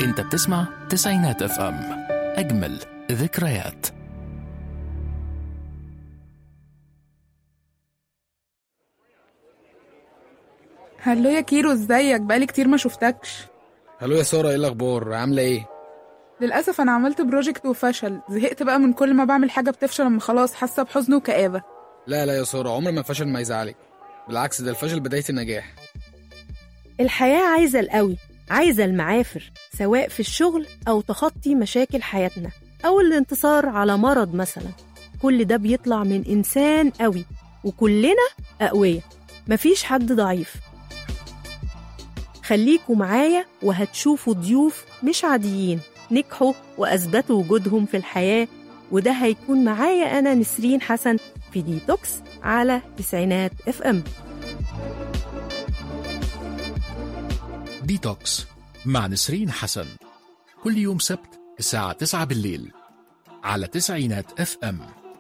انت بتسمع تسعينات اف ام اجمل ذكريات هلو يا كيرو ازيك بقالي كتير ما شفتكش هلو يا سارة ايه الأخبار عاملة ايه؟ للأسف أنا عملت بروجكت وفشل زهقت بقى من كل ما بعمل حاجة بتفشل أما خلاص حاسة بحزن وكآبة لا لا يا سارة عمر ما فشل ما يزعلك بالعكس ده الفشل بداية النجاح الحياة عايزة القوي عايزة المعافر سواء في الشغل أو تخطي مشاكل حياتنا أو الانتصار على مرض مثلا كل ده بيطلع من إنسان قوي وكلنا أقوياء مفيش حد ضعيف خليكوا معايا وهتشوفوا ضيوف مش عاديين نجحوا وأثبتوا وجودهم في الحياة وده هيكون معايا أنا نسرين حسن في ديتوكس على تسعينات اف ام ديتوكس مع نسرين حسن كل يوم سبت الساعة 9 بالليل على تسعينات اف ام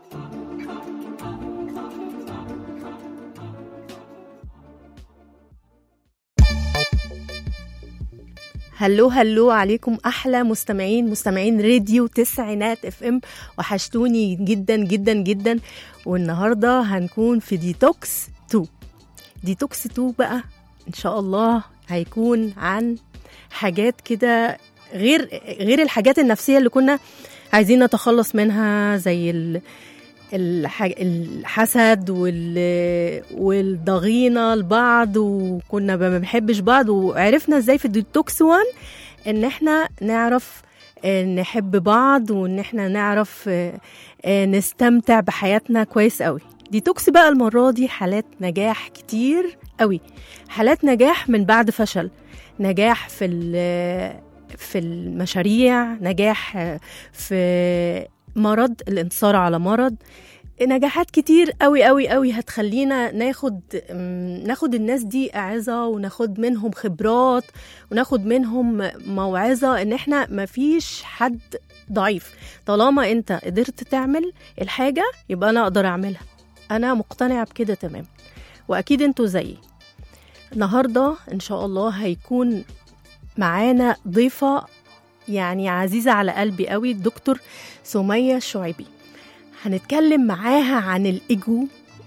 هلو هلو عليكم احلى مستمعين مستمعين راديو تسعينات اف ام وحشتوني جدا جدا جدا والنهارده هنكون في ديتوكس 2 ديتوكس 2 بقى ان شاء الله هيكون عن حاجات كده غير غير الحاجات النفسيه اللي كنا عايزين نتخلص منها زي ال الحاج... الحسد وال... والضغينة لبعض وكنا ما بنحبش بعض وعرفنا ازاي في الديتوكس 1 ان احنا نعرف آه، نحب بعض وان احنا نعرف آه، آه، نستمتع بحياتنا كويس قوي ديتوكس بقى المرة دي حالات نجاح كتير قوي حالات نجاح من بعد فشل نجاح في ال- في المشاريع نجاح آه، في مرض الانتصار على مرض نجاحات كتير قوي قوي قوي هتخلينا ناخد م، ناخد الناس دي أعظة وناخد منهم خبرات وناخد منهم موعظة ان احنا مفيش حد ضعيف طالما انت قدرت تعمل الحاجة يبقى انا اقدر اعملها انا مقتنعة بكده تمام واكيد انتوا زيي النهاردة ان شاء الله هيكون معانا ضيفة يعني عزيزة على قلبي قوي الدكتور سمية الشعيبي هنتكلم معاها عن الإيجو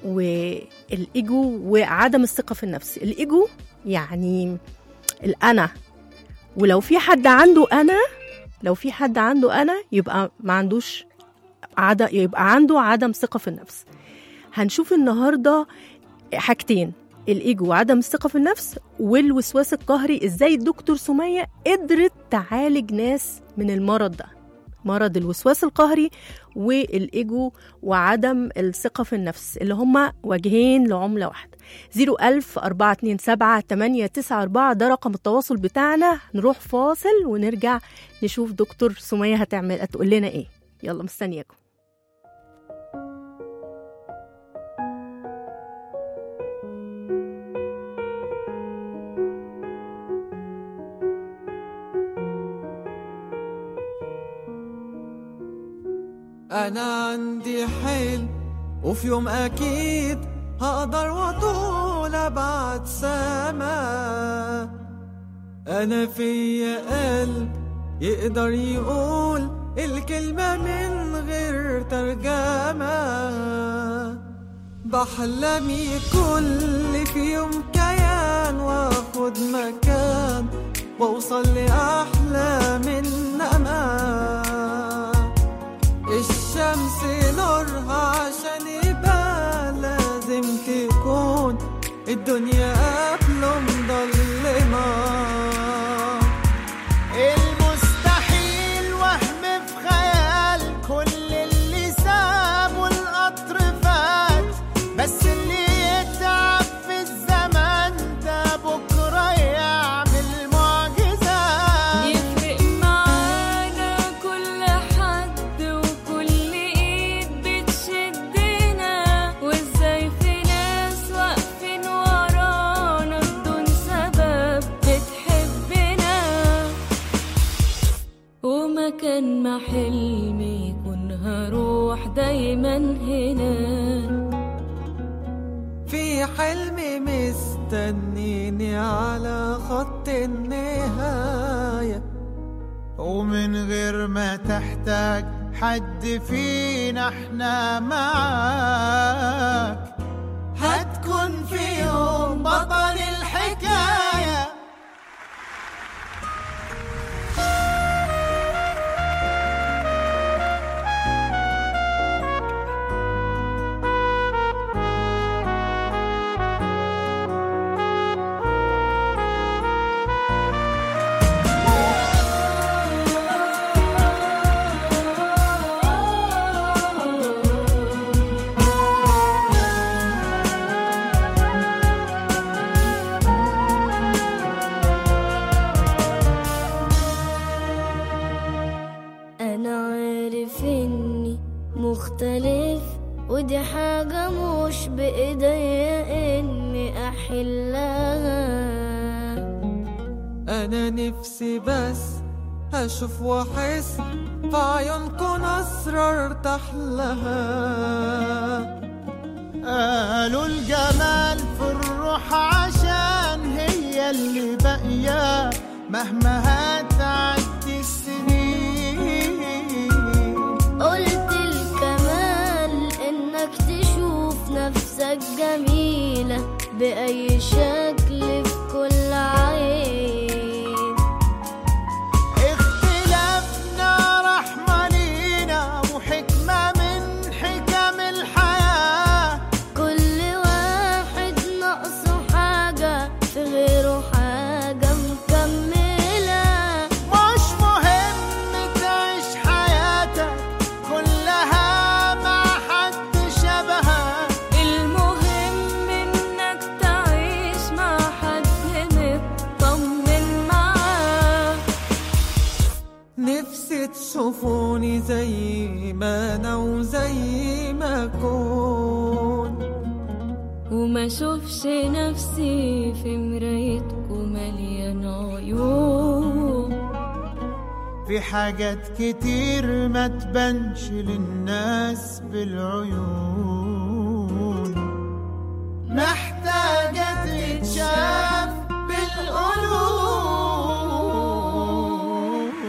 والإيجو وعدم الثقة في النفس الإيجو يعني الأنا ولو في حد عنده أنا لو في حد عنده أنا يبقى ما عندوش عدم يبقى عنده عدم ثقة في النفس هنشوف النهاردة حاجتين الإيجو وعدم الثقة في النفس والوسواس القهري إزاي الدكتور سمية قدرت تعالج ناس من المرض ده مرض الوسواس القهري والإيجو وعدم الثقة في النفس اللي هما وجهين لعملة واحدة 01000 427 894 ده رقم التواصل بتاعنا نروح فاصل ونرجع نشوف دكتور سمية هتعمل هتقول لنا ايه يلا مستنياكم أنا عندي حلم وفي يوم أكيد هقدر وأطول أبعد سما أنا فيا قلب يقدر يقول الكلمة من غير ترجمة بحلم كل في يوم كيان واخد مكان واوصل لأحلام النما الشمس نورها عشان يبقى لازم تكون الدنيا قبله مضلمة المستحيل وهم في خيال كل اللي سابه القطر فات بس اللي يتعب في الزمن ده بكرة يعمل معجزات يفرق معانا كل حد وكل ايد بتشدنا وازاي في ناس واقفين ورانا بدون سبب بتحبنا ومكان ما حلمي يكون هروح دايما هنا في حلم مستنيني على خط النهاية ومن غير ما تحتاج حد فينا احنا معاك هتكون في يوم بطل الحكايه أنا عارف إني مختلف ودي حاجة مش بإيديا إني أحلها أنا نفسي بس أشوف وأحس في عيونكم أسرار تحلها قالوا الجمال في الروح عشان هي اللي باقية مهما هتعدي السنين قلت الكمال إنك تشوف نفسك جميلة بأي شكل في كل عين اختلافنا رحمة لينا وحكمة من حكم الحياة كل واحد ناقصه حاجة في غيره حاجة مكملة مش مهم تعيش حياتك كلها مع حد شبهك المهم إنك تعيش مع حد مطمن معاه نفسي تشوفوني زي ما أنا وزي ما أكون وما اشوفش نفسي في مرايتكم مليان عيوب في حاجات كتير ما تبانش للناس بالعيون محتاجة تتشاف بالقلوب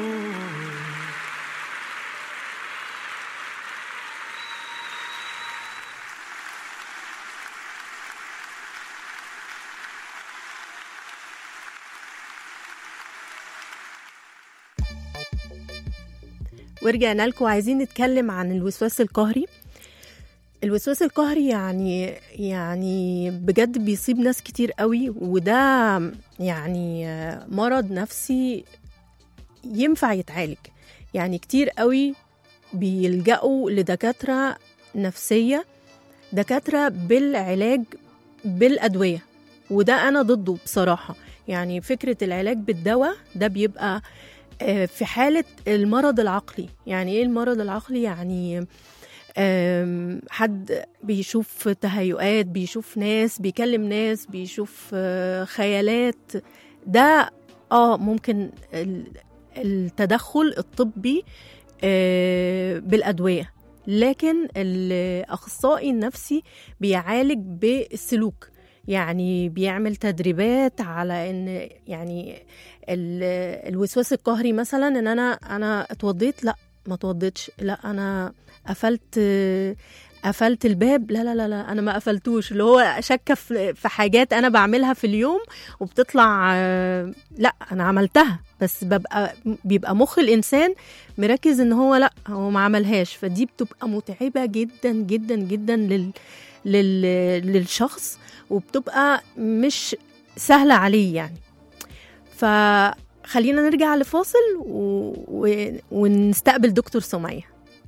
ورجعنا لكم عايزين نتكلم عن الوسواس القهري الوسواس القهري يعني يعني بجد بيصيب ناس كتير قوي وده يعني مرض نفسي ينفع يتعالج يعني كتير قوي بيلجأوا لدكاترة نفسية دكاترة بالعلاج بالأدوية وده أنا ضده بصراحة يعني فكرة العلاج بالدواء ده بيبقى آه، في حالة المرض العقلي يعني إيه المرض العقلي يعني آم، حد بيشوف تهيؤات بيشوف ناس بيكلم ناس بيشوف آه، خيالات ده اه ممكن ال- التدخل الطبي آه، بالأدوية لكن الأخصائي النفسي بيعالج بالسلوك يعني بيعمل تدريبات على ان يعني ال- الوسواس القهري مثلا ان انا انا اتوضيت لا ما اتوضيتش لا انا قفلت قفلت الباب لا لا لا لا انا ما قفلتوش اللي هو شاكه في في حاجات انا بعملها في اليوم وبتطلع آه، لا انا عملتها بس ببقى بيبقى مخ الانسان مركز ان هو لا هو ما عملهاش فدي بتبقى متعبه جدا جدا جدا لل لل للشخص وبتبقى مش سهله عليه يعني فخلينا نرجع لفاصل و... و... ونستقبل دكتور سمية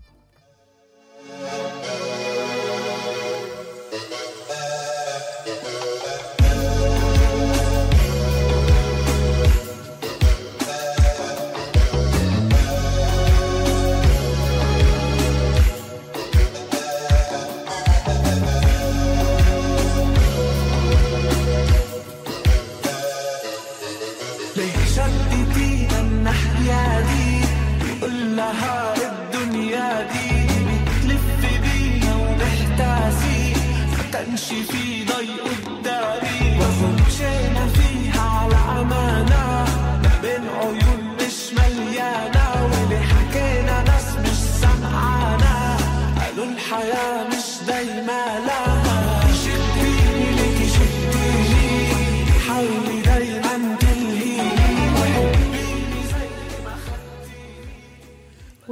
ليه شدتينا الناحية دي بيقول لها الدنيا دي بتلف بينا ونحتاسي ما كانش في ضي قدامي ومشينا فيها على أمانة ما بين عيون مش مليانة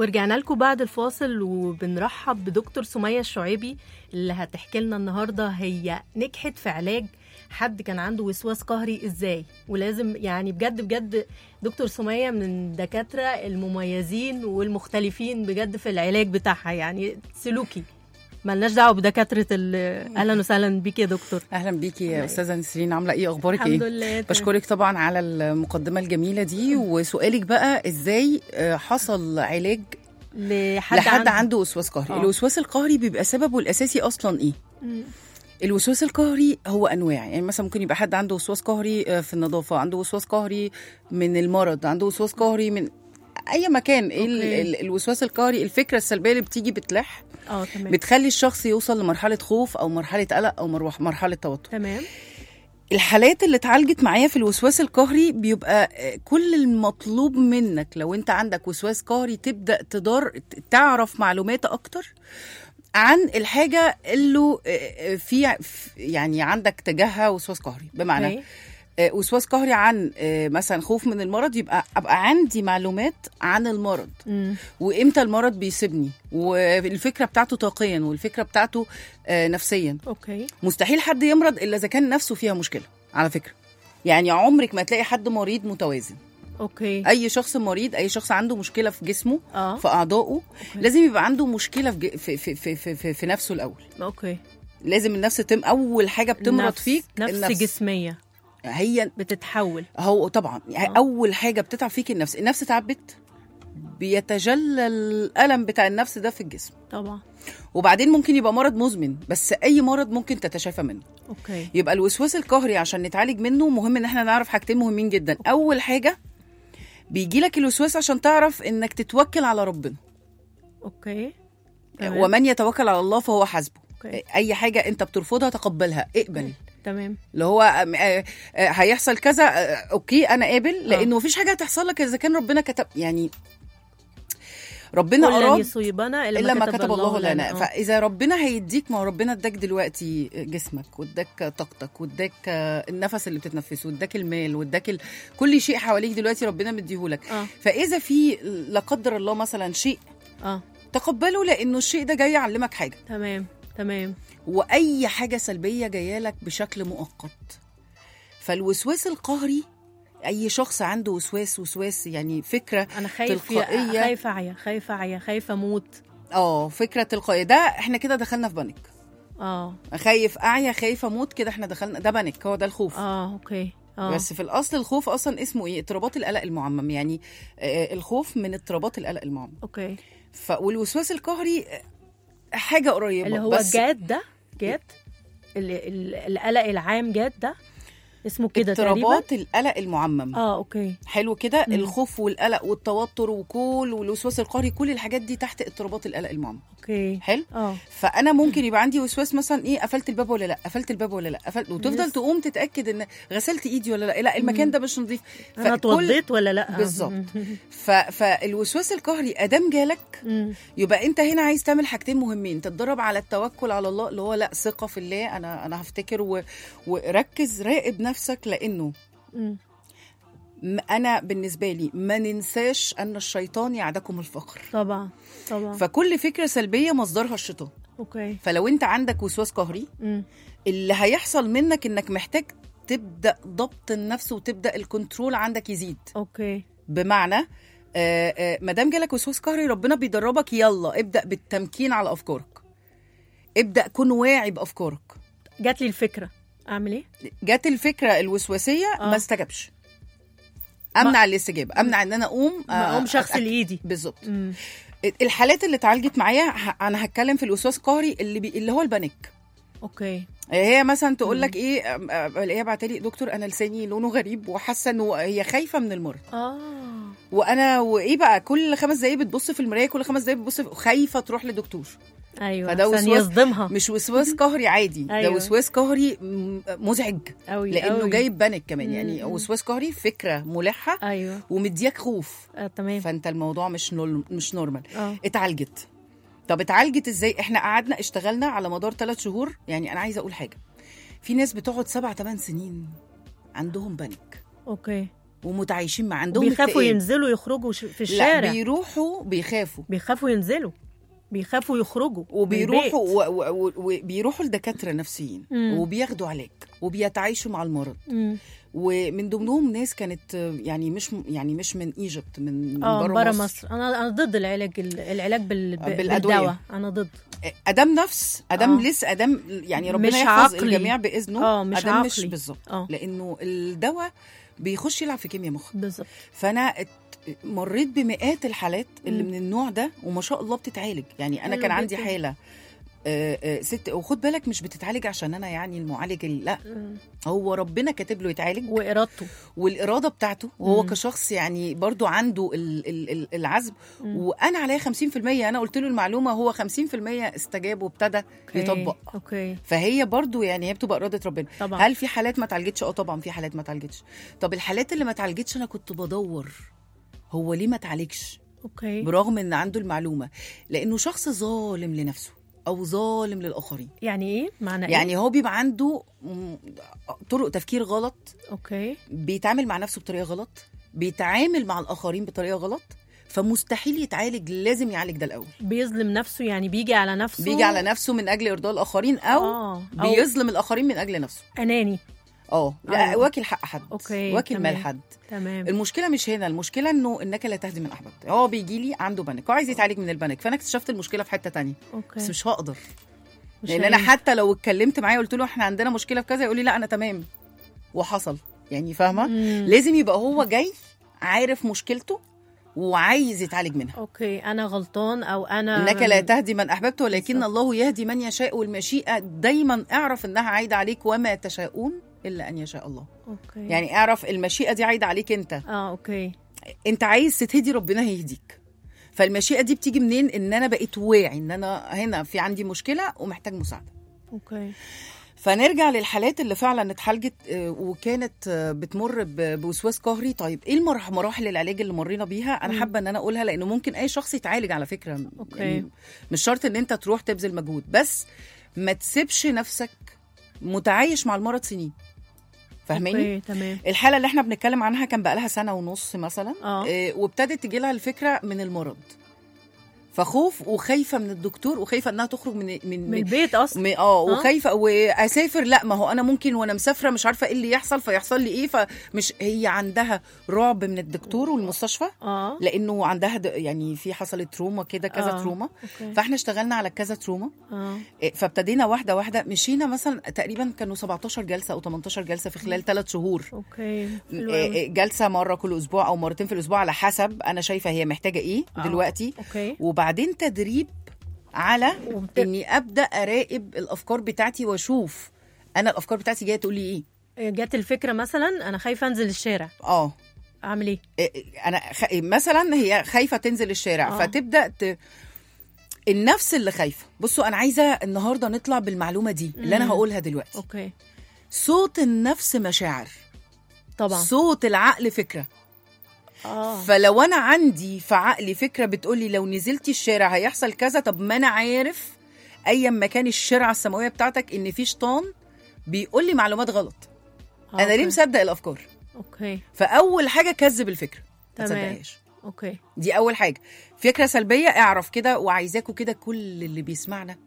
ورجعنا لكم بعد الفاصل وبنرحب بدكتور سمية الشعيبي اللي هتحكي لنا النهارده هي نجحت في علاج حد كان عنده وسواس قهري ازاي ولازم يعني بجد بجد دكتور سمية من الدكاترة المميزين والمختلفين بجد في العلاج بتاعها يعني سلوكي ملناش دعوة بدكاترة ال- أهلا وسهلا بيك يا دكتور اهلا بيكي يا استاذه نسرين عامله ايه اخبارك الحمد ايه لله تمام. بشكرك طبعا على المقدمه الجميله دي وسؤالك بقى ازاي آه، حصل علاج لحد, لحد عنده, عنده وسواس قهري آه. الوسواس القهري بيبقى سببه الاساسي اصلا ايه مم. الوسواس القهري هو انواع يعني مثلا ممكن يبقى حد عنده وسواس قهري آه، في النظافه عنده وسواس قهري من المرض عنده وسواس قهري من اي مكان ايه ال- أوكي. ال- الوسواس القهري الفكره السلبيه اللي بتيجي بتلح اه تمام بتخلي الشخص يوصل لمرحله خوف او مرحله قلق او مروح- مرحله توتر تمام الحالات اللي اتعالجت معايا في الوسواس القهري بيبقى آه، كل المطلوب منك لو انت عندك وسواس قهري تبدا تدار تعرف معلومات اكتر عن الحاجه اللي آه، آه، في يعني عندك تجاهها وسواس قهري بمعنى أوكي. آه، وسواس قهري عن آه، مثلا خوف من المرض يبقى ابقى عندي معلومات عن المرض مم. وامتى المرض بيسيبني والفكره بتاعته طاقيا والفكره بتاعته آه، نفسيا اوكي مستحيل حد يمرض الا اذا كان نفسه فيها مشكله على فكره يعني عمرك ما تلاقي حد مريض متوازن اوكي اي شخص مريض اي شخص عنده مشكله في جسمه اه في اعضائه لازم يبقى عنده مشكله في, ج- في, في, في, في, في, في نفسه الاول اوكي لازم النفس تم اول حاجه بتمرض النفس- فيك نفس النفس. جسميه هي بتتحول هو طبعا يعني آه. اول حاجه بتتعب فيك النفس النفس تعبت بيتجلى الالم بتاع النفس ده في الجسم طبعا وبعدين ممكن يبقى مرض مزمن بس اي مرض ممكن تتشافى منه اوكي يبقى الوسواس القهري عشان نتعالج منه مهم ان احنا نعرف حاجتين مهمين جدا اول حاجه بيجي لك الوسواس عشان تعرف انك تتوكل على ربنا اوكي تمام. ومن يتوكل على الله فهو حسبه أوكي. اي حاجه انت بترفضها تقبلها اقبل تمام اللي هو آم، آه، آه، هيحصل كذا آه، اوكي انا قابل لانه مفيش حاجه هتحصل لك اذا كان ربنا كتب يعني ربنا كل لن اراد يصيبنا الا الا ما كتب الله لنا آه. فاذا ربنا هيديك ما هو ربنا اداك دلوقتي جسمك واداك طاقتك واداك النفس اللي بتتنفسه واداك المال واداك ال... كل شيء حواليك دلوقتي ربنا مديهولك اه فاذا في لا قدر الله مثلا شيء اه تقبله لانه الشيء ده جاي يعلمك حاجه تمام تمام واي حاجه سلبيه جايه لك بشكل مؤقت فالوسواس القهري اي شخص عنده وسواس وسواس يعني فكره انا خايف تلقائية. خايفه اعيا خايفه اعيا خايفه اموت اه فكره تلقائيه ده احنا كده دخلنا في بانيك اه خايف اعيا خايف اموت كده احنا دخلنا ده بانيك هو ده الخوف اه اوكي اه بس في الاصل الخوف اصلا اسمه ايه اضطرابات القلق المعمم يعني آه الخوف من اضطرابات القلق المعمم اوكي ف والوسواس القهري آه، حاجه قريبه اللي هو بس جاد ده جاد ال- ال- القلق العام جاد ده اسمه كده تقريبا اضطرابات القلق المعمم اه اوكي حلو كده مم. الخوف والقلق والتوتر وكل والوسواس القهري كل الحاجات دي تحت اضطرابات القلق المعمم اوكي حلو اه فانا ممكن يبقى عندي وسواس مثلا ايه قفلت الباب ولا لا قفلت الباب ولا لا قفلت وتفضل يس. تقوم تتاكد ان غسلت ايدي ولا لا لا المكان ده مش نظيف انا فكل- اتوضيت ولا لا بالظبط. ف... فالوسواس القهري ادام جالك مم. يبقى انت هنا عايز تعمل حاجتين مهمين تتدرب على التوكل على الله اللي هو لا ثقه في الله انا انا هفتكر و... وركز راقب نفسك لانه مم. م- انا بالنسبه لي ما ننساش ان الشيطان يعدكم الفقر طبعا طبعا فكل فكره سلبيه مصدرها الشيطان اوكي فلو انت عندك وسواس قهري مم. اللي هيحصل منك انك محتاج تبدا ضبط النفس وتبدا الكنترول عندك يزيد اوكي بمعنى ما دام جالك وسواس قهري ربنا بيدربك يلا ابدا بالتمكين على افكارك ابدا كن واعي بافكارك جات لي الفكره اعمل ايه جات الفكره الوسواسيه آه. ما استجبش امنع الاستجابه امنع ان انا اقوم ما اقومش اغسل ايدي بالظبط مم. الحالات اللي اتعالجت معايا ه- انا هتكلم في الوسواس القهري اللي بي... اللي هو البانيك اوكي هي مثلا تقول لك ايه أم- أم- الاقيها بعتلي دكتور انا لساني لونه غريب وحاسه انه هي خايفه من المرض اه وانا وايه بقى كل خمس دقايق بتبص في المرايه كل خمس دقايق بتبص في... خايفه تروح لدكتور ايوه فده عشان وسواس- يصدمها مش وسواس قهري عادي ده أيوة. وسواس قهري م- مزعج قوي لانه قوي. جايب بانك كمان يعني مم. وسواس قهري فكره ملحه ايوه ومدياك خوف آه تمام فانت الموضوع مش نول... مش نورمال اه اتعالجت طب اتعالجت ازاي احنا قعدنا اشتغلنا على مدار ثلاث شهور يعني انا عايزه اقول حاجه في ناس بتقعد سبع ثمان سنين عندهم بانيك اوكي ومتعايشين مع عندهم بيخافوا اكتئاب. ينزلوا يخرجوا ش- في لا الشارع بيروحوا بيخافوا بيخافوا ينزلوا بيخافوا يخرجوا من وبيروحوا البيت. و- و- و- وبيروحوا لدكاتره نفسيين مم. وبياخدوا علاج وبيتعايشوا مع المرض مم. ومن ضمنهم ناس كانت يعني مش يعني مش من ايجيبت من اه بره بره مصر, مصر انا انا ضد العلاج العلاج بال... ب- بالأدوية. بالدواء انا ضد ادم نفس ادم آه. لسه ادم يعني ربنا مش يحفظ عقلي. الجميع باذنه اه مش ادم عقلي مش بالظبط اه لانه الدواء بيخش يلعب في كيمياء مخ بالظبط فانا ات- مريت بمئات الحالات اللي مم. من النوع ده وما شاء الله بتتعالج يعني انا حلو كان عندي جداً. حاله آه، آه، ست وخد بالك مش بتتعالج عشان انا يعني المعالج ال- لا مم. هو ربنا كاتب له يتعالج وارادته والاراده بتاعته وهو مم. كشخص يعني برضو عنده ال- ال- ال- العزم مم. وانا عليا 50% انا قلت له المعلومه هو 50% استجاب وابتدى اوكي يطبق اوكي فهي برضو يعني هي بتبقى اراده ربنا طبعا هل في حالات ما اتعالجتش اه طبعا في حالات ما اتعالجتش طب الحالات اللي ما اتعالجتش انا كنت بدور هو ليه ما اتعالجش اوكي برغم ان عنده المعلومه لانه شخص ظالم لنفسه او ظالم للاخرين يعني ايه معنى ايه يعني هو بيبقى عنده م- طرق تفكير غلط اوكي بيتعامل مع نفسه بطريقه غلط بيتعامل مع الاخرين بطريقه غلط فمستحيل يتعالج لازم يعالج ده الاول بيظلم نفسه يعني بيجي على نفسه بيجي على نفسه من اجل ارضاء الاخرين او اه أو بيظلم الاخرين من اجل نفسه اناني اه لا أيوة. واكل حق حد أوكي، واكل مال تمام. حد تمام المشكله مش هنا المشكله انه انك لا تهدي من احببت هو بيجي لي عنده بنك هو عايز يتعالج من البنك فانا اكتشفت المشكله في حته تانية اوكي بس مش هقدر مش لان انا هينفع. حتى لو اتكلمت معاه قلت له احنا عندنا مشكله في كذا يقول لي لا انا تمام وحصل يعني فاهمه مم. لازم يبقى هو جاي عارف مشكلته وعايز يتعالج منها اوكي انا غلطان او انا انك لا تهدي من احببت ولكن بالظبط. الله يهدي من يشاء والمشيئه دايما اعرف انها عايده عليك وما تشاءون الا ان يشاء الله اوكي يعني اعرف المشيئه دي عايده عليك انت اه اوكي انت عايز تتهدي ربنا هيهديك فالمشيئه دي بتيجي منين ان انا بقيت واعي ان انا هنا في عندي مشكله ومحتاج مساعده اوكي فنرجع للحالات اللي فعلا اتحالجت آه، وكانت آه، بتمر ب- بوسواس قهري طيب ايه المرح- مراحل العلاج اللي مرينا بيها انا مم. حابه ان انا اقولها لانه ممكن اي شخص يتعالج على فكره أوكي. يعني مش شرط ان انت تروح تبذل مجهود بس ما تسيبش نفسك متعايش مع المرض سنين فاهماني اوكي تمام الحاله اللي احنا بنتكلم عنها كان بقى لها سنه ونص مثلا اه آه، وابتدت تجي لها الفكره من المرض فخوف وخايفه من الدكتور وخايفه انها تخرج من من, من البيت اصلا م- اه وخايفه واسافر لا ما هو انا ممكن وانا مسافره مش عارفه ايه اللي يحصل فيحصل لي ايه فمش هي عندها رعب من الدكتور والمستشفى اه لانه عندها د- يعني في حصلت تروما كده كذا آه. تروما اوكي فاحنا اشتغلنا على كذا تروما اه إيه، فابتدينا واحده واحده مشينا مثلا تقريبا كانوا 17 جلسه او 18 جلسه في خلال ثلاث شهور اوكي حلو إيه، أوي. إيه، جلسه مره كل اسبوع او مرتين في الاسبوع على حسب انا شايفه هي محتاجه ايه آه. دلوقتي اوكي وبعدين تدريب على وبت- اني ابدا اراقب الافكار بتاعتي واشوف انا الافكار بتاعتي جايه تقول لي ايه جت الفكره مثلا انا خايفه انزل الشارع اه اعمل ايه إيه، انا خ... مثلا هي خايفه تنزل الشارع آه. فتبدا ت... النفس اللي خايفه بصوا انا عايزه النهارده نطلع بالمعلومه دي اللي انا مم. هقولها دلوقتي اوكي صوت النفس مشاعر طبعا صوت العقل فكره اه فلو انا عندي في عقلي فكره بتقولي لو نزلتي الشارع هيحصل كذا طب ما انا عارف ايا ما كان الشرعه السماويه بتاعتك ان في شيطان بيقول لي معلومات غلط آه، انا ليه أوكي. مصدق الافكار اوكي فاول حاجه كذب الفكره ما تمام. تصدقهاش اوكي دي اول حاجه فكره سلبيه اعرف كده وعايزاكوا كده كل اللي بيسمعنا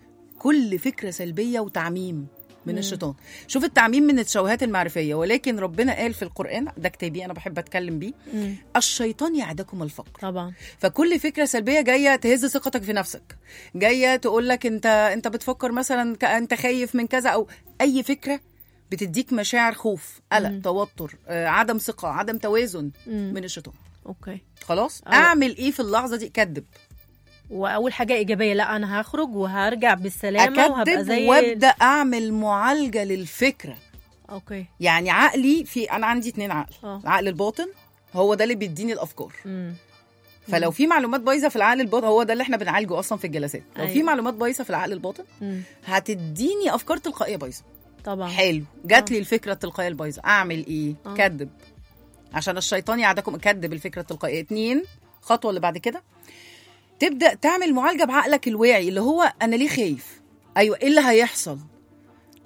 كل فكره سلبيه وتعميم من مم. الشيطان شوف التعميم من التشوهات المعرفيه ولكن ربنا قال في القران ده كتابي انا بحب اتكلم بيه مم. الشيطان يعدكم الفقر طبعا فكل فكره سلبيه جايه تهز ثقتك في نفسك جايه تقول لك انت انت بتفكر مثلا ك- انت خايف من كذا او اي فكره بتديك مشاعر خوف قلق مم. توتر آه، عدم ثقه عدم توازن مم. من الشيطان اوكي خلاص أو- اعمل ايه في اللحظه دي كذب واول حاجه ايجابيه لا انا هخرج وهرجع بالسلامه وهبقى اكذب زي وابدا اعمل معالجه للفكره اوكي يعني عقلي في انا عندي اتنين عقل اه العقل الباطن هو ده اللي بيديني الافكار امم فلو في معلومات بايظه في العقل الباطن هو ده اللي احنا بنعالجه اصلا في الجلسات لو في أيوة. معلومات بايظه في العقل الباطن امم هتديني افكار تلقائيه بايظه طبعا حلو جات آه. لي الفكره التلقائيه البايظه اعمل ايه آه. كذب عشان الشيطان يعدكم كذب الفكره التلقائيه اتنين خطوه اللي بعد كده تبدا تعمل معالجه بعقلك الواعي اللي هو انا ليه خايف ايوه ايه اللي هيحصل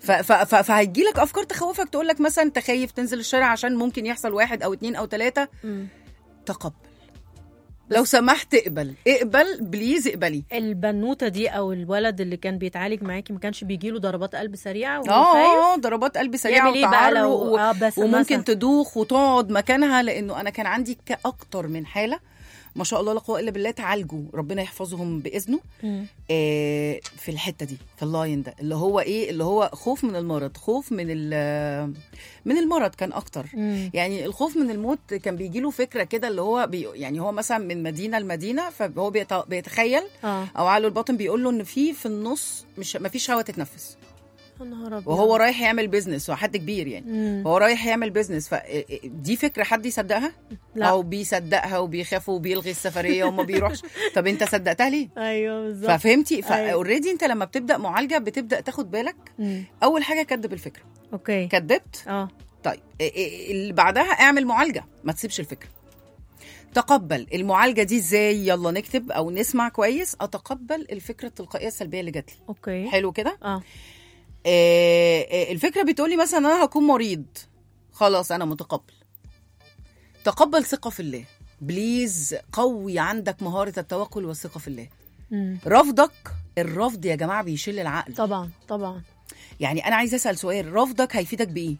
ف- ف- ف- فهيجي لك افكار تخوفك تقول لك مثلا انت خايف تنزل الشارع عشان ممكن يحصل واحد او اتنين او تلاته مم. تقبل لو سمحت اقبل اقبل بليز اقبلي البنوته دي او الولد اللي كان بيتعالج معاكي ما كانش بيجي له ضربات قلب سريعه وهو خايف؟ اه ضربات قلب سريعه يعمل ايه بقى وتعرق لو و- اه بس وممكن مثلا. تدوخ وتقعد مكانها لانه انا كان عندي ك- اكتر من حاله ما شاء الله لا قوه الا بالله تعالجوا ربنا يحفظهم باذنه مم. آه، في الحته دي في اللاين ده اللي هو ايه اللي هو خوف من المرض خوف من ال- من المرض كان اكتر مم. يعني الخوف من الموت كان بيجي له فكره كده اللي هو بي يعني هو مثلا من مدينه لمدينه فهو بيت- بيتخيل اه او عقله الباطن بيقول له ان في في النص مش ما فيش هوا تتنفس يا نهار ابيض وهو رايح يعمل بيزنس وحد كبير يعني مم. هو رايح يعمل بيزنس فدي فكره حد يصدقها لا. او بيصدقها وبيخاف وبيلغي السفريه وما بيروحش طب انت صدقتها ليه ايوه بالظبط ففهمتي أيوة. فاوريدي انت لما بتبدا معالجه بتبدا تاخد بالك مم. اول حاجه كدب الفكره اوكي كدبت اه طيب إيه- إيه- اللي بعدها اعمل معالجه ما تسيبش الفكره تقبل المعالجه دي ازاي يلا نكتب او نسمع كويس اتقبل الفكره التلقائيه السلبيه اللي جات لي اوكي حلو كده اه آه، آه، الفكره بتقولي مثلا انا هكون مريض خلاص انا متقبل تقبل ثقه في الله بليز قوي عندك مهاره التوكل والثقه في الله مم. رفضك الرفض يا جماعه بيشل العقل طبعا طبعا يعني انا عايزه اسال سؤال رفضك هيفيدك بايه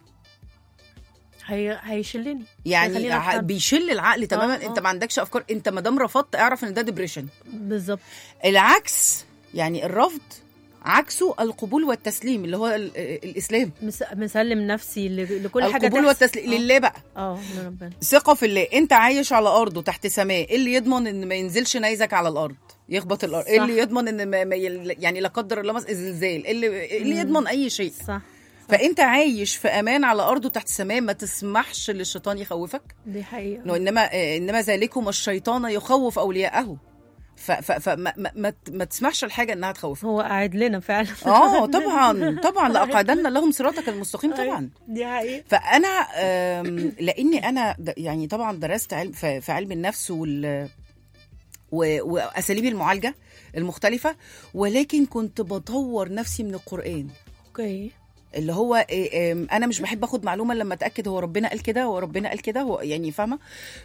هي هيشلني يعني هيخليني ع- أتحرك. بيشل العقل تماما آه. انت ما عندكش افكار انت ما دام رفضت اعرف ان ده ديبريشن بالظبط العكس يعني الرفض عكسه القبول والتسليم اللي هو ال- الاسلام مس... مسلم نفسي ل... لكل حاجه القبول تحصل. والتسليم آه. لله بقى اه لربنا ثقة في الله انت عايش على ارضه تحت سماه ايه اللي يضمن ان ما ينزلش نيزك على الارض يخبط الارض ايه صح. اللي يضمن ان ما ما يل... يعني لا قدر الله مثلا زلزال ايه اللي إيه اللي مم. يضمن اي شيء صح فانت عايش في امان على ارضه تحت سماه ما تسمحش للشيطان يخوفك دي حقيقه انه انما آه، انما ذلكم الشيطان يخوف اولياءه ف... ف... فما ما... ما... ما تسمحش الحاجه انها تخوفك هو قاعد لنا فعلا اه طبعا طبعا لاقعدن لهم صراطك المستقيم أيوة. طبعا دي حقيقه فانا آم، لاني انا د- يعني طبعا درست علم في في علم النفس وال و- واساليب المعالجه المختلفه ولكن كنت بطور نفسي من القران اوكي اللي هو إيه، آم، انا مش بحب اخد معلومه لما اتاكد هو ربنا قال كده هو ربنا قال كده هو يعني فاهمه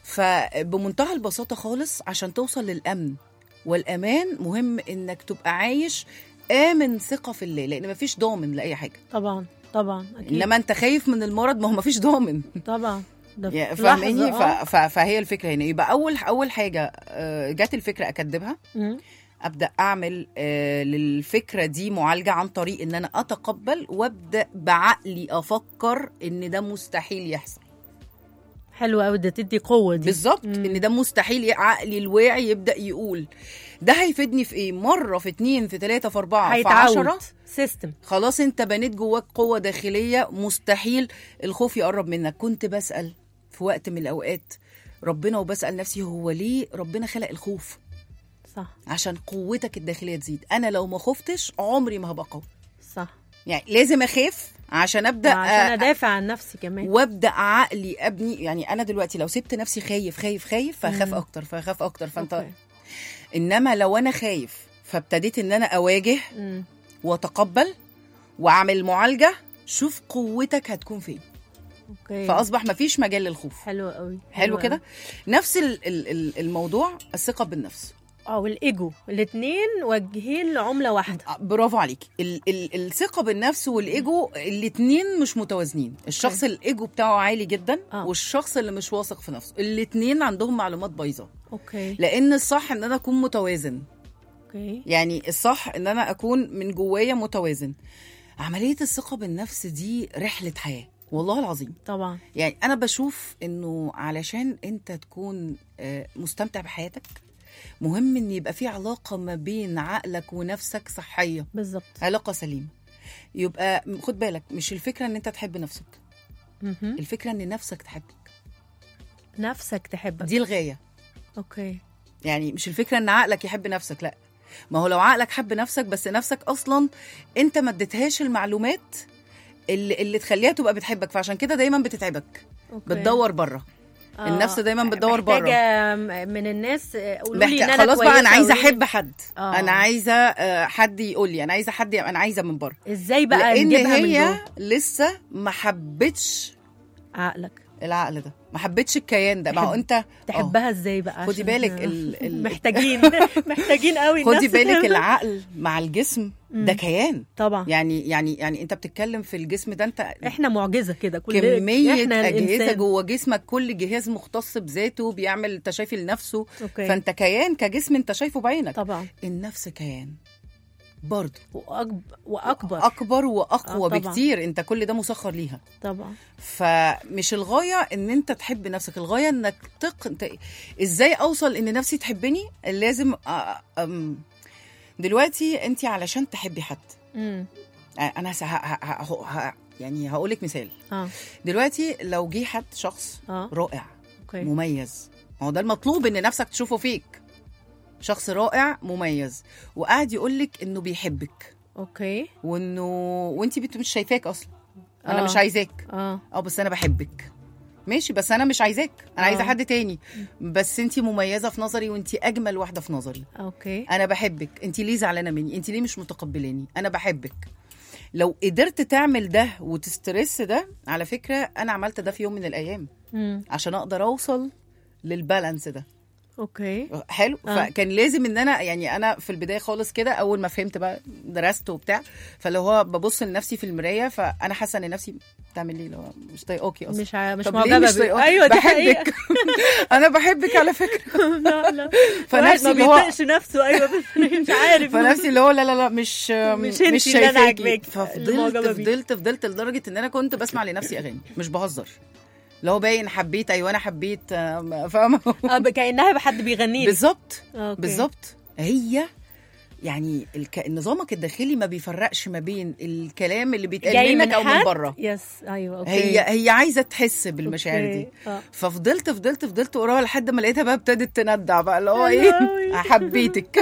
فبمنتهى البساطه خالص عشان توصل للامن والامان مهم انك تبقى عايش امن ثقه في الله لان مفيش ضامن لاي حاجه طبعا طبعا اكيد انما انت خايف من المرض ما هو مفيش ضامن طبعا ده يعني في فاهماني لحظة، آه. ف... ف... فهي الفكره هنا يبقى اول اول حاجه آه، جات الفكره اكدبها مم. ابدا اعمل آه، للفكره دي معالجه عن طريق ان انا اتقبل وابدا بعقلي افكر ان ده مستحيل يحصل حلوه قوي ده تدي قوه دي بالظبط مم. ان ده مستحيل عقلي الواعي يبدا يقول ده هيفيدني في ايه مره في اتنين في تلاته في اربعه في هيتعود عشرة سيستم خلاص انت بنيت جواك قوه داخليه مستحيل الخوف يقرب منك كنت بسال في وقت من الاوقات ربنا وبسال نفسي هو ليه ربنا خلق الخوف صح عشان قوتك الداخليه تزيد انا لو ما خفتش عمري ما هبقى قوي صح يعني لازم اخاف عشان ابدا عشان أ- ادافع عن نفسي كمان وابدا عقلي ابني يعني انا دلوقتي لو سبت نفسي خايف خايف خايف فاخاف مم. اكتر فاخاف اكتر فانت أوكي. انما لو انا خايف فابتديت ان انا اواجه مم. واتقبل واعمل معالجه شوف قوتك هتكون فين اوكي فاصبح مفيش مجال للخوف حلو قوي حلو كده نفس ال- ال- ال- الموضوع الثقه بالنفس اه والايجو الاثنين وجهين لعمله واحده آه، برافو عليكي ال- ال- الثقه بالنفس والايجو الاتنين مش متوازنين الشخص الايجو بتاعه عالي جدا آه. والشخص اللي مش واثق في نفسه الاتنين عندهم معلومات بايظه اوكي لان الصح ان انا اكون متوازن اوكي يعني الصح ان انا اكون من جوايا متوازن عمليه الثقه بالنفس دي رحله حياه والله العظيم طبعا يعني انا بشوف انه علشان انت تكون آه، مستمتع بحياتك مهم ان يبقى في علاقه ما بين عقلك ونفسك صحيه بالظبط علاقه سليمه يبقى خد بالك مش الفكره ان انت تحب نفسك مهم. الفكره ان نفسك تحبك نفسك تحبك دي الغايه اوكي يعني مش الفكره ان عقلك يحب نفسك لا ما هو لو عقلك حب نفسك بس نفسك اصلا انت ما اديتهاش المعلومات اللي, اللي تخليها تبقى بتحبك فعشان كده دايما بتتعبك اوكي بتدور بره آه، النفس دايما بتدور بره محتاجة من الناس آه، قولوا لي محتاج ان انا خلاص بقى انا كويسة، عايزه قولوا لي- احب حد آه. انا عايزه آه، حد يقول لي انا عايزه حد انا عايزه من بره ازاي بقى لان نجيبها من هي جوه لسه ما حبتش عقلك العقل ده ما حبتش الكيان ده ما هو تحب- انت تحبها ازاي بقى خدي عشان- بالك ال- ال- محتاجين محتاجين قوي خدي الناس بالك تفهم. العقل مع الجسم ده كيان طبعا يعني يعني يعني انت بتتكلم في الجسم ده انت احنا معجزه كده كل كمية احنا أجهزة الإنسان. جوه جسمك كل جهاز مختص بذاته بيعمل تشافي لنفسه أوكي. فأنت كيان كجسم أنت شايفه بعينك طبعا النفس كيان برضه وأكبر, واكبر أكبر وأقوى آه، طبعا. بكتير أنت كل ده مسخر ليها طبعا فمش الغاية إن أنت تحب نفسك الغاية إنك تق... انت... إزاي أوصل إن نفسي تحبني لازم أ... أم... دلوقتي أنت علشان تحبي حد امم أنا س... ه... ه... ه... ه... يعني هقولك مثال اه دلوقتي لو جه حد شخص اه رائع اوكي مميز هو ده المطلوب ان نفسك تشوفه فيك شخص رائع مميز وقاعد يقول لك انه بيحبك اوكي وانه وانت بت- مش شايفاك اصلا انا آه. مش عايزاك اه اه بس انا بحبك ماشي بس انا مش عايزاك انا عايزه آه. حد تاني بس انت مميزه في نظري وانت اجمل واحده في نظري اوكي انا بحبك انت ليه زعلانه مني انت ليه مش متقبلاني انا بحبك لو قدرت تعمل ده وتسترس ده على فكره انا عملت ده في يوم من الايام امم عشان اقدر اوصل للبالانس ده اوكي حلو آه. فكان لازم ان انا يعني انا في البدايه خالص كده اول ما فهمت بقى درست وبتاع فاللي هو ببص لنفسي في المرايه فانا حاسه ان نفسي بتعمل ليه اللي هو مش طايقاكي اصلا مش ع... مش طب ليه معجبه مش بيه طايقاكي؟ ايوه دي حقيقة. بحبك انا بحبك على فكره لا لا فنفسي ما اللي هو بيطقش نفسه ايوه بس مش عارف فنفسي اللي هو لا لا لا مش مش انتي مش اللي أنا شايفاكي عاجباكي، اللي معجبة ففضلت بيه. فضلت فضلت لدرجه ان انا كنت بسمع لنفسي اغاني مش بهزر اللي هو باين حبيت ايوه انا حبيت آه، فاهمه اه كانها حد بيغني لي بالظبط أوكي. بالظبط هي يعني الك... نظامك الداخلي ما بيفرقش ما بين الكلام اللي بيتقال جاي منك من او من حد بره يس ايوه اوكي هي هي عايزه تحس بالمشاعر أوكي. دي آه. ففضلت فضلت فضلت وراها لحد ما لقيتها بقى ابتدت تندع بقى اللي هو يا ايه لهوي. حبيتك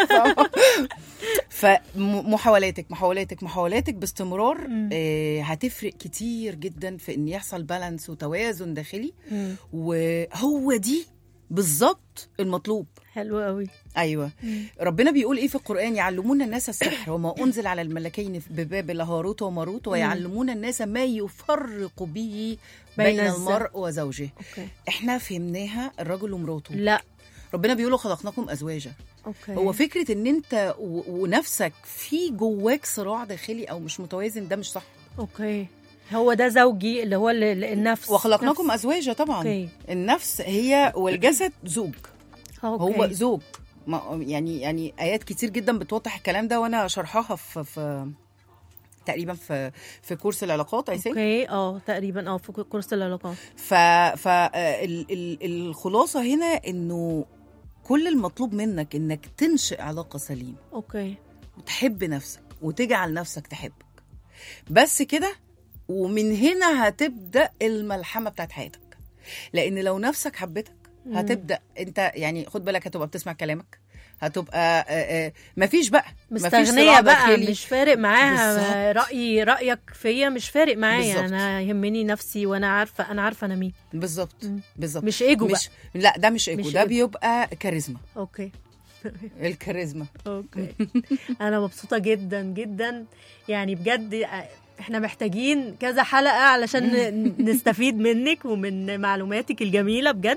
فمحاولاتك محاولاتك محاولاتك باستمرار آه هتفرق كتير جدا في ان يحصل بالانس وتوازن داخلي مم. وهو دي بالظبط المطلوب حلو قوي ايوه ربنا بيقول ايه في القران يعلمون الناس السحر وما انزل على الملكين ببابل هاروت وماروت ويعلمون الناس ما يفرق به بين بين الز- المرء وزوجه اوكي احنا فهمناها الرجل ومراته لا ربنا بيقول خلقناكم ازواجا اوكي هو فكره ان انت و- ونفسك في جواك صراع داخلي او مش متوازن ده مش صح اوكي هو ده زوجي اللي هو ال- ال- النفس وخلقناكم نفس. ازواجا طبعا اوكي النفس هي والجسد زوج اوكي هو زوج ما يعني يعني ايات كتير جدا بتوضح الكلام ده وانا شرحها في في تقريبا في في كورس العلاقات اي ثينك اوكي اه تقريبا اه في كورس العلاقات ف ف آه، ال- ال- الخلاصه هنا انه كل المطلوب منك انك تنشئ علاقه سليمه اوكي وتحب نفسك وتجعل نفسك تحبك بس كده ومن هنا هتبدا الملحمه بتاعت حياتك لان لو نفسك حبتك مم. هتبدا انت يعني خد بالك هتبقى بتسمع كلامك هتبقى آه، آه، مفيش بقى مفيش صراع مستغنيه بقى داخلي. مش فارق معاها بالظبط. رايي رايك فيا مش فارق معايا بالظبط. انا يهمني نفسي وانا عارفه انا عارفه انا مين بالظبط مم. بالظبط مش ايجو بقى مش لا ده مش ايجو مش ده إيجو. بيبقى كاريزما اوكي الكاريزما اوكي انا مبسوطه جدا جدا يعني بجد احنا محتاجين كذا حلقه علشان ن- نستفيد منك ومن معلوماتك الجميله بجد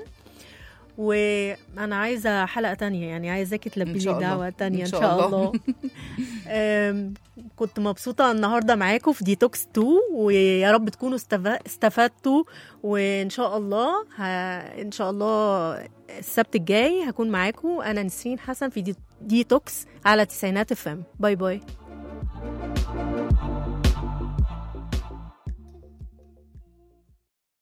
وانا عايزه حلقه تانية يعني عايزاكي تلبي إن لي شاء الله. دعوه تانية ان إن شاء, شاء الله, الله. أم، كنت مبسوطه النهارده معاكم في ديتوكس 2 ويا رب تكونوا استف- استفدتوا وان شاء الله ه... ان شاء الله السبت الجاي هكون معاكم انا نسرين حسن في دي... ديتوكس على تسعينات اف ام باي باي